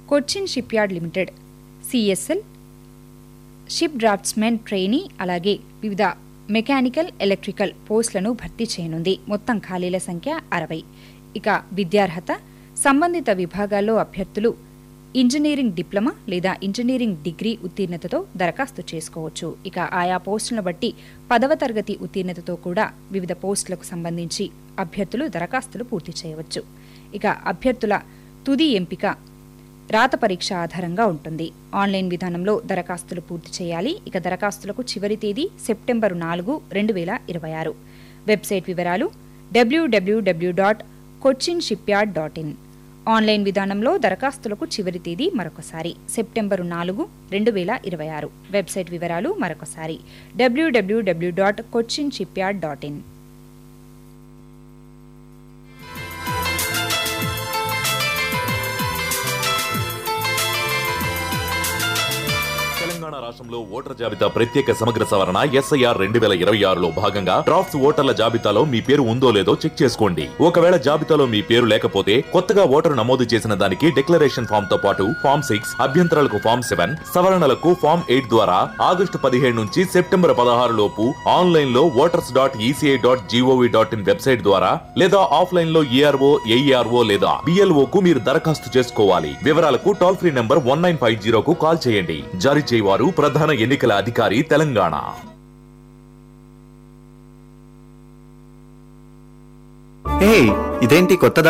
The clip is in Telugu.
Cochin shipyard limited CSL ship draftsmen trainee అలాగే వివిధ మెకానికల్ ఎలక్ట్రికల్ పోస్టులను భర్తీ చేయనుంది మొత్తం ఖాళీల సంఖ్య అరవై ఇక విద్యార్హత సంబంధిత విభాగాల్లో అభ్యర్థులు ఇంజనీరింగ్ డిప్లొమా లేదా ఇంజనీరింగ్ డిగ్రీ ఉత్తీర్ణతతో దరఖాస్తు చేసుకోవచ్చు ఇక ఆయా పోస్టులను బట్టి పదవ తరగతి ఉత్తీర్ణతతో కూడా వివిధ పోస్టులకు సంబంధించి అభ్యర్థులు దరఖాస్తులు పూర్తి చేయవచ్చు ఇక అభ్యర్థుల తుది ఎంపిక రాత పరీక్ష ఆధారంగా ఉంటుంది ఆన్లైన్ విధానంలో దరఖాస్తులు పూర్తి చేయాలి ఇక దరఖాస్తులకు చివరి తేదీ సెప్టెంబరు నాలుగు రెండు వేల ఇరవై ఆరు వెబ్సైట్ వివరాలు W W W dot Cochin shipyard dot in online విధానంలో దరఖాస్తులకు చివరి తేదీ మరొకసారి సెప్టెంబరు నాలుగు రెండు వేల ఇరవై ఆరు వెబ్సైట్ వివరాలు మరొకసారి W W W dot Cochin shipyard dot in Telangana రాష్ట్రంలో ఓటర్ జాబితా ప్రత్యేక సమగ్ర సవరణ ఎస్ఐఆర్ రెండు వేల ఇరవై ఆరులో భాగంగా డ్రాఫ్ట్స్ ఓటర్ల జాబితాలో మీ పేరు ఉందో లేదో చెక్ చేసుకోండి ఒకవేళ జాబితాలో మీ పేరు లేకపోతే కొత్తగా ఓటరు నమోదు చేసిన దానికి డిక్లరేషన్ ఫామ్ తో పాటు ఫామ్ సిక్స్ అభ్యంతరాలకు ఫామ్ సెవెన్ సవరణలకు ఫామ్ ఎయిట్ ద్వారా ఆగస్టు పదిహేడు నుంచి సెప్టెంబర్ పదహారు లోపు ఆన్లైన్ లో voters dot ECI dot G O V dot in website ద్వారా లేదా ఆఫ్లైన్ లో ఏఆర్ఓ ఏఈఆర్ఓ లేదా బిఎల్ఓ కు మీరు దరఖాస్తు చేసుకోవాలి వివరాలకు toll free number one nine five జీరోకు కాల్ చేయండి జారీ చేయవారు ప్రధాన ఎన్నికల అధికారి తెలంగాణ హే ఇదేంటి కొత్తదా